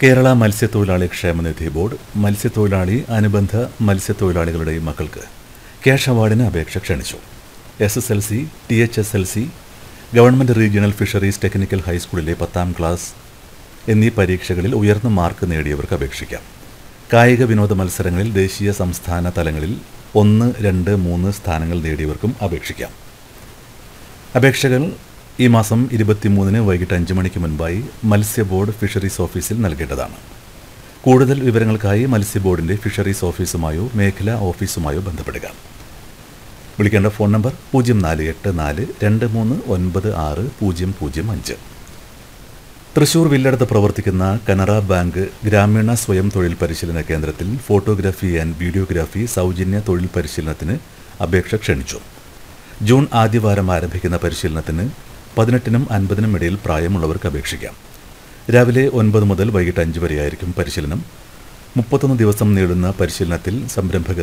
കേരള മത്സ്യത്തൊഴിലാളി ക്ഷേമനിധി ബോർഡ് മത്സ്യത്തൊഴിലാളി അനുബന്ധ മത്സ്യത്തൊഴിലാളികളുടെ മക്കൾക്ക് ക്യാഷ് അവാർഡിന് അപേക്ഷ ക്ഷണിച്ചു S S L C T H S L C government regional fisheries technical ഹൈസ്കൂളിലെ പത്താം ക്ലാസ് എന്നീ പരീക്ഷകളിൽ ഉയർന്ന മാർക്ക് നേടിയവർക്ക് അപേക്ഷിക്കാം കായിക വിനോദ മത്സരങ്ങളിൽ ദേശീയ സംസ്ഥാന തലങ്ങളിൽ ഒന്ന് രണ്ട് മൂന്ന് സ്ഥാനങ്ങൾ നേടിയവർക്കും അപേക്ഷിക്കാം അപേക്ഷകൾ ഈ മാസം ഇരുപത്തിമൂന്നിന് വൈകിട്ട് അഞ്ച് മണിക്ക് മുൻപായി മത്സ്യ ബോർഡ് ഫിഷറീസ് ഓഫീസിൽ നൽകേണ്ടതാണ് കൂടുതൽ വിവരങ്ങൾക്കായി മത്സ്യ ബോർഡിൻ്റെ ഫിഷറീസ് ഓഫീസുമായോ മേഖലാ ഓഫീസുമായോ ബന്ധപ്പെടുക വിളിക്കേണ്ട ഫോൺ നമ്പർ പൂജ്യം നാല് എട്ട് നാല് രണ്ട് മൂന്ന് ഒൻപത് ആറ് പൂജ്യം പൂജ്യം അഞ്ച് തൃശൂർ വില്ലടത്ത് പ്രവർത്തിക്കുന്ന കനറ ബാങ്ക് ഗ്രാമീണ സ്വയം തൊഴിൽ പരിശീലന കേന്ദ്രത്തിൽ ഫോട്ടോഗ്രാഫി ആൻഡ് വീഡിയോഗ്രാഫി സൗജന്യ തൊഴിൽ പരിശീലനത്തിന് അപേക്ഷ ക്ഷണിച്ചു ജൂൺ ആദ്യവാരം ആരംഭിക്കുന്ന പരിശീലനത്തിന് പതിനെട്ടിനും അൻപതിനും ഇടയിൽ പ്രായമുള്ളവർക്ക് അപേക്ഷിക്കാം രാവിലെ ഒൻപത് മുതൽ വൈകിട്ട് അഞ്ച് വരെയായിരിക്കും പരിശീലനം മുപ്പത്തൊന്ന് ദിവസം നീളുന്ന പരിശീലനത്തിൽ സംരംഭക